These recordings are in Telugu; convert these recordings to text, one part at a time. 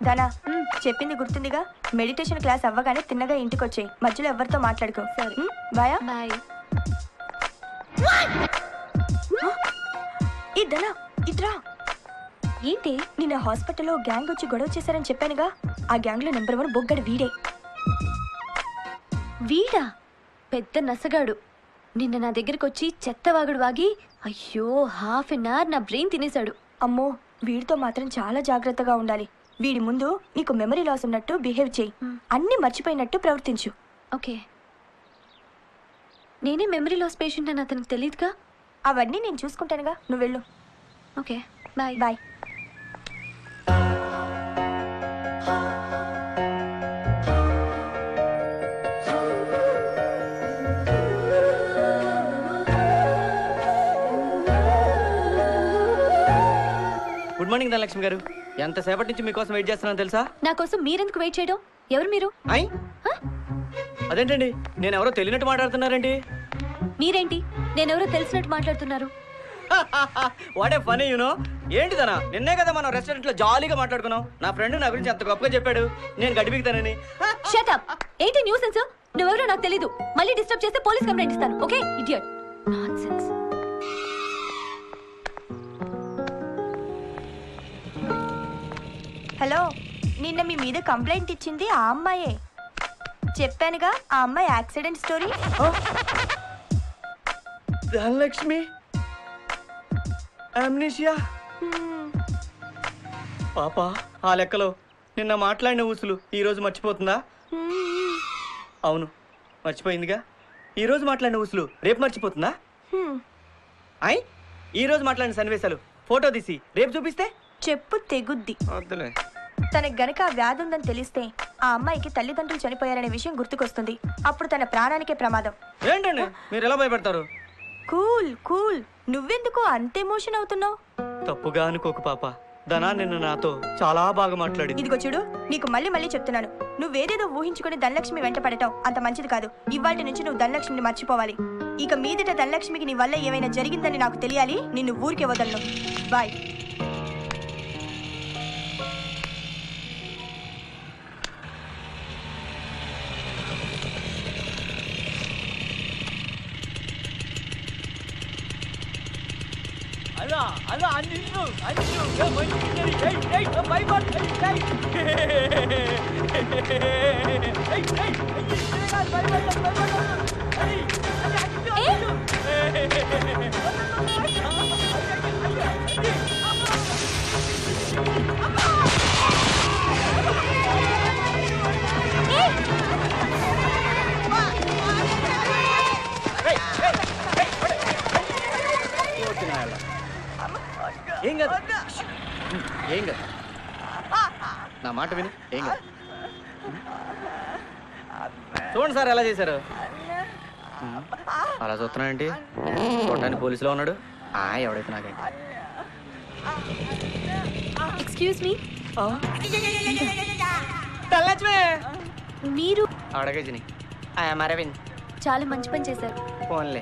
దానా చెప్పింది గుర్తుందిగా మెడిటేషన్ క్లాస్ అవ్వగానే తిన్నగా ఇంటికి వచ్చేయి మధ్యలో ఎవరితో మాట్లాడుకో ఉమ్, బాయా బాయ్ ఈ ధనా ఇట్రా ఏంటి నిన్న హాస్పిటల్లో గ్యాంగ్ వచ్చి గొడవ చేశారని చెప్పానుగా ఆ గ్యాంగ్ లో నెంబర్ వన్ బొగ్గడు వీడే వీడా పెద్ద నసగాడు నిన్న నా దగ్గరికి వచ్చి చెత్తవాగుడు వాగి అయ్యో హాఫ్ అన్ అవర్ నా బ్రెయిన్ తినేశాడు అమ్మో వీడితో మాత్రం చాలా జాగ్రత్తగా ఉండాలి వీడి ముందు నీకు మెమరీ లాస్ ఉన్నట్టు బిహేవ్ చేయి అన్ని మర్చిపోయినట్టు ప్రవర్తించు ఓకే నేనే మెమరీ లాస్ పేషెంట్ అని అతనికి తెలియదుగా అవన్నీ నేను చూసుకుంటానుగా నువ్వు వెళ్ళు okay bye bye good morning Dhanalakshmi garu ఎంతసేపటి నుంచి మీకోసం వెయిట్ చేస్తున్నాను తెలుసా నా కోసం మీరెందుకు వెయిట్ చేయడం ఎవరు మీరు అయ్ అదేంటండి నేను ఎవరో తెలియనట్టు మాట్లాడుతున్నారండి మీరేంటి నేనెవరో తెలిసినట్టు మాట్లాడుతున్నారు వాడే ఫనీ యూనో ఏంటి తన నిన్నే కదా మనం రెస్టారెంట్ లో జాలీగా మాట్లాడుకున్నాం నా ఫ్రెండ్ నా గురించి అంత గొప్పగా చెప్పాడు నేను గడిపిస్తానని షటప్ ఏంటి న్యూసెన్స్ నువ్వెవరో నాకు తెలీదు మళ్ళీ డిస్టర్బ్ చేస్తే పోలీస్ కంప్లైంట్ ఇస్తాను ఓకే ఇడియట్ నాన్సెన్స్ హలో నిన్న మీ మీద కంప్లైంట్ ఇచ్చింది ఆ అమ్మాయే చెప్పానుగా ఆ అమ్మాయి యాక్సిడెంట్ స్టోరీ ధనలక్ష్మి అమ్నేషియా పాప ఆ లెక్కలో నిన్న మాట్లాడిన ఊసులు ఈ రోజు మర్చిపోతుందా అవును మర్చిపోయిందిగా ఈ రోజు మాట్లాడిన ఊసులు రేపు మర్చిపోతుందా అయ్ ఈ రోజు మాట్లాడిన సన్నివేశాలు ఫోటో తీసి రేపు చూపిస్తే చెప్పు తెగుద్ది వద్దులే తనకి గనక ఆ వ్యాధి ఉందని తెలిస్తే ఆ అమ్మాయికి తల్లిదండ్రులు చనిపోయారనే విషయం గుర్తుకొస్తుంది అప్పుడు తన ప్రాణానికే ప్రమాదం ఏంటండి మీరు ఎలా భయపడతారు కూల్ కూల్ నువ్వెందుకు అంత ఎమోషన్ అవుతున్నావు తప్పుగా అనుకోకు పాప ధనా నిన్న నాతో చాలా బాగా మాట్లాడింది ఇదిగో చూడు నీకు మళ్ళీ మళ్ళీ చెప్తున్నాను నువ్వేదేదో ఊహించుకుని ధనలక్ష్మి వెంట పడటం అంత మంచిది కాదు ఇవాటి నుంచి నువ్వు ధనలక్ష్మిని మర్చిపోవాలి ఇక మీదట ధనలక్ష్మికి నీ వల్ల ఏమైనా జరిగిందని నాకు తెలియాలి నిన్ను ఊరికే వదలను బాయ్ అలా అలా నిన్ను నిన్ను మంచి భయపడ ఏం కాదు ఏం కాదు నా మాట విని ఏం కాదు చూడండి సార్ ఎలా చేశారు అలా చూస్తున్నానండి చూడటానికి పోలీసులో ఉన్నాడు ఆ ఎవడైతే నాకేంటి ఎక్స్క్యూజ్ మీ తల్లచ్మే మీరు అడగజని ఐఎమ్ అరవింద్ చాలా మంచి పని చేశారు ఫోన్లే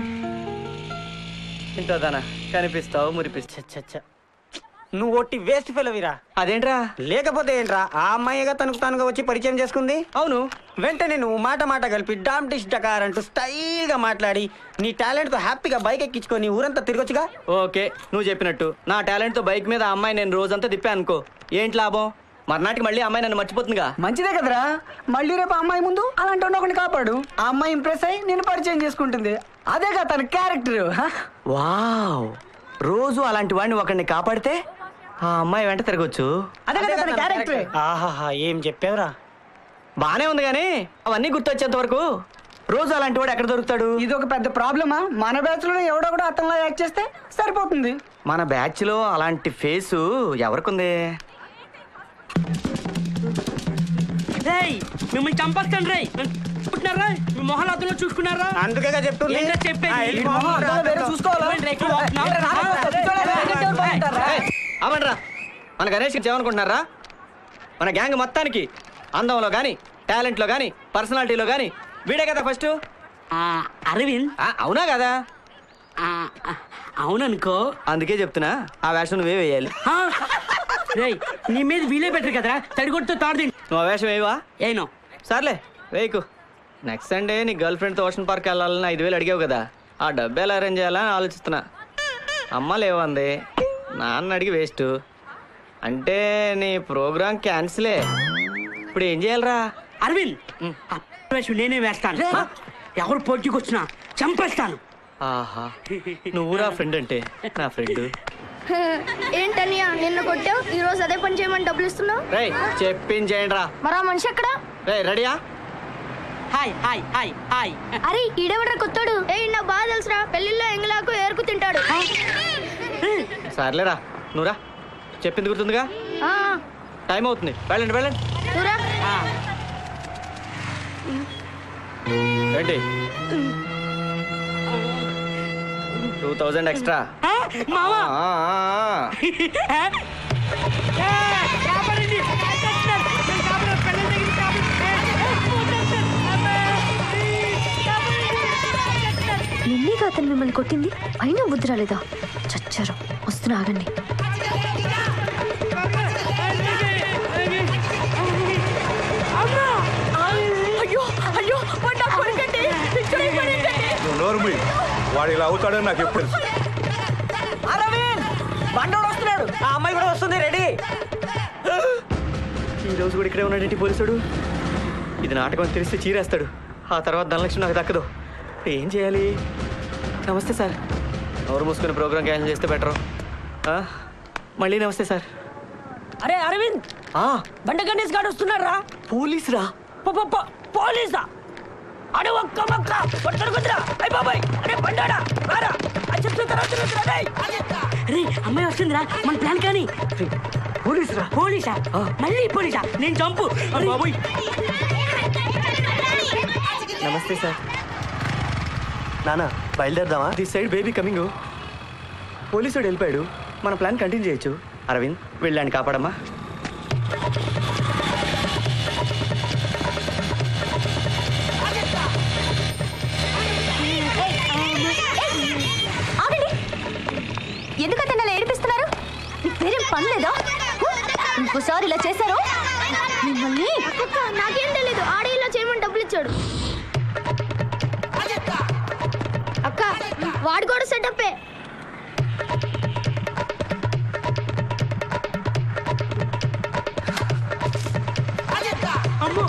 ఇంతోదానా కనిపిస్తావు మురిపిస్తా నువ్వు ఒట్టి వేస్ట్ ఫెలవిరా అదేంట్రా లేకపోతే ఏంట్రా ఆ అమ్మాయిగా తనకు తానుగా వచ్చి పరిచయం చేసుకుంది అవును వెంటనే నువ్వు మాట మాట కలిపి డామ్ డిష్ డకార్ అంటూ స్టైల్ గా మాట్లాడి నీ టాలెంట్ తో హ్యాపీగా బైక్ ఎక్కించుకొని ఊరంతా తిరగొచ్చుగా ఓకే నువ్వు చెప్పినట్టు నా టాలెంట్ తో బైక్ మీద ఆ అమ్మాయి నేను రోజంతా తిప్పా అనుకో ఏంటి లాభం మర్నాటికి మళ్ళీ ఆ అమ్మాయి నన్ను మర్చిపోతుందిగా మంచిదే కదరా మళ్ళీ రేపు ఆ అమ్మాయి ముందు అలాంటి వాడిని ఒకరిని కాపాడు ఆ అమ్మాయి ఇంప్రెస్ అయ్యి నేను పరిచయం చేసుకుంటుంది అదేగా తన క్యారెక్టర్ వావ్ రోజు అలాంటి వాడిని ఒకరిని కాపాడితే ఆ అమ్మాయి వెంట తిరగొచ్చు అదే కదా తన క్యారెక్టర్ ఆహాహా ఏం చెప్పావురా బానే ఉంది కానీ అవన్నీ గుర్తొచ్చేంత వరకు రోజు అలాంటి వాడు ఎక్కడ దొరుకుతాడు ఇది ఒక పెద్ద ప్రాబ్లమా మన బ్యాచ్ లో ఎవడో కూడా అతనిలా యాక్ట్ చేస్తే సరిపోతుంది మన బ్యాచ్ లో అలాంటి ఫేసు ఎవరికుంది రేయ్ మిమ్మల్ని చంపేస్తాను రేయ్ పుట్టినారా మీ మొహాలు అద్దంలో చూసుకున్నారా అందుకేగా చెప్తుంది ఏంటో చెప్పేది? ఆ, వెళ్ళి వీడి మొహం అద్దంలో అద్దంలో వేరే చూసుకోవాలా? ఏమైంది రేకు వాపునా? ఏరా, నాన్న, ఆ, కూర్చోలే, ఏయ్, ఎక్కడ ఎవరు బాగుంటారా? ఏయ్, అవ్వండ్రా మన గణేష్ ఏమనుకుంటున్నారా మన గ్యాంగ్ మొత్తానికి అందంలో కానీ టాలెంట్లో కానీ పర్సనాలిటీలో కానీ వీడే కదా ఫస్ట్ ఆ, అరవింద్ అవునా కదా ఆ, ఆ, అవుననుకో అందుకే చెప్తున్నా ఆ వేషం నువ్వే వేయాలి ఆ, రేయ్ నీ మీద వీలే బెటర్ కదరా తడిగొట్టుతో తాడది నువ్వు అవేషం ఏవా ఏనో సర్లే వేయకు నెక్స్ట్ సండే నీ గర్ల్ ఫ్రెండ్తో ఓషన్ పార్క్ వెళ్ళాలని ఐదు వేలు అడిగావు కదా ఆ డబ్బు ఎలా అరేంజ్ చేయాలని ఆలోచిస్తున్నా అమ్మ లేవంది నాన్న అడిగి వేస్ట్ అంటే నీ ప్రోగ్రామ్ క్యాన్సిలే ఇప్పుడు ఏం చేయాలరా అరవింద్ ఆ వేషం నేనే వేస్తాను ఎవరు పోటీకి వచ్చినా చంపేస్తాను ఆహా నువ్వు నా ఫ్రెండ్ అంటే నా ఫ్రెండ్ ఏంటనియా నిన్న కొట్టావు ఈ రోజు అదే పని చేయమని డబ్బులు ఇస్తున్నావు రే చెప్పించేయండి రా మరి ఆ మనిషి ఎక్కడ రే రెడీయా హాయ్ హాయ్ హాయ్ హాయ్ అరే ఈడెవడ్రా కొత్తాడు ఏ నా బాగా తెలుసురా పెళ్లిలో ఎంగలాకు ఏరుకు తింటాడు సర్లేరా నువ్వురా చెప్పింది గుర్తుందిగా ఆ, టైం అవుతుంది వెళ్ళండి వెళ్ళండి నువ్వురా. ఏంటి టూ థౌజండ్ ఎక్స్ట్రా మావా ఆ, ఆ, ఆ. కాపాడండి కాపాడుతున్నారు. నేను కాపాడు, పెళ్ళం తగిలి కాపాడు. ఏ, ఏ, వదిలేస్తారు. అమ్మా. కాపాడండి. నిన్నేగా అతను మిమ్మల్ని కొట్టింది అయినా బుద్ధి రాలేదా చచ్చారు వస్తున్నా ఆగండి అయ్యో అయ్యో వాడు నా కొడుకండి నువ్వు నోరు మూయి. వాడు ఇలా అవుతాడని నాకు ఎప్పుడు తెలుసు అరవింద్ బండోడు వస్తున్నాడు ఆ అమ్మాయి కూడా వస్తుంది రెడీ ఈ రోజు కూడా ఇక్కడే ఉన్నాడేంటి పోలీసుడు ఇది నాటకం అని తెలిస్తే చీరేస్తాడు ఆ తర్వాత ధనలక్ష్మి నాకు దక్కదు ఏం చేయాలి నమస్తే సార్ ఎవరు మూసుకుని ప్రోగ్రామ్ క్యాన్సిల్ చేస్తే బెటర్ మళ్ళీ నమస్తే సార్ అరే అరవింద్ ఆ, బండ గణేష్ గారు వస్తున్నాడు రా పోలీస్ రా పోలీసా అడే ఒక్క మొక్క పట్టడు కుదరా అయ్య బాబాయ్ అరే బండాడా రారా అని చెప్తున్న తర్వాత తిరుగుతున్నా, డేయ్. అరే అమ్మాయి వస్తుందిరా మన ప్లాన్ కానీ పోలీస్ రా పోలీసా మళ్ళీ పోలీసా నేను చంపు అరే బాబోయ్ నమస్తే సార్ నానా బయలుదేరదామా దిస్ సైడ్ బేబీ కమింగ్ పోలీసుడు వెళ్ళిపోయాడు మన ప్లాన్ కంటిన్యూ చేయొచ్చు అరవింద్ వెళ్ళాను కాపాడమ్మా ఆగండి ఎందుకు అతను అలా ఏడిపిస్తున్నారు మీకు వేరేం పని లేదా ఇంకోసారి ఇలా చేశారు మిమ్మల్ని అక్క నాకేం తెలీదు ఆడే ఇలా చేయమని డబ్బులు ఇచ్చాడు అక్క వాడు కూడా సెటప్పే అమ్మో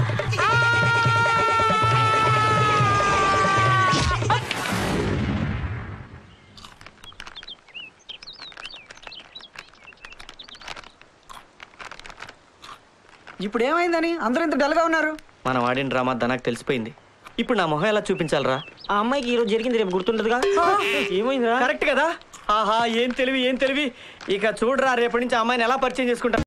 ఇప్పుడు ఏమైందని అందరూ ఇంత డల్గా ఉన్నారు మనం ఆడిన డ్రామా ధనకు తెలిసిపోయింది ఇప్పుడు నా మొహం ఎలా చూపించాలరా ఆ అమ్మాయికి ఈ రోజు జరిగింది రేపు గుర్తుంటదిగా ఏమైందిరా కరెక్ట్ కదా ఆహా ఏం తెలివి ఏం తెలివి ఇక చూడరా రేపటి నుంచి ఆ అమ్మాయిని ఎలా పరిచయం చేసుకుంటా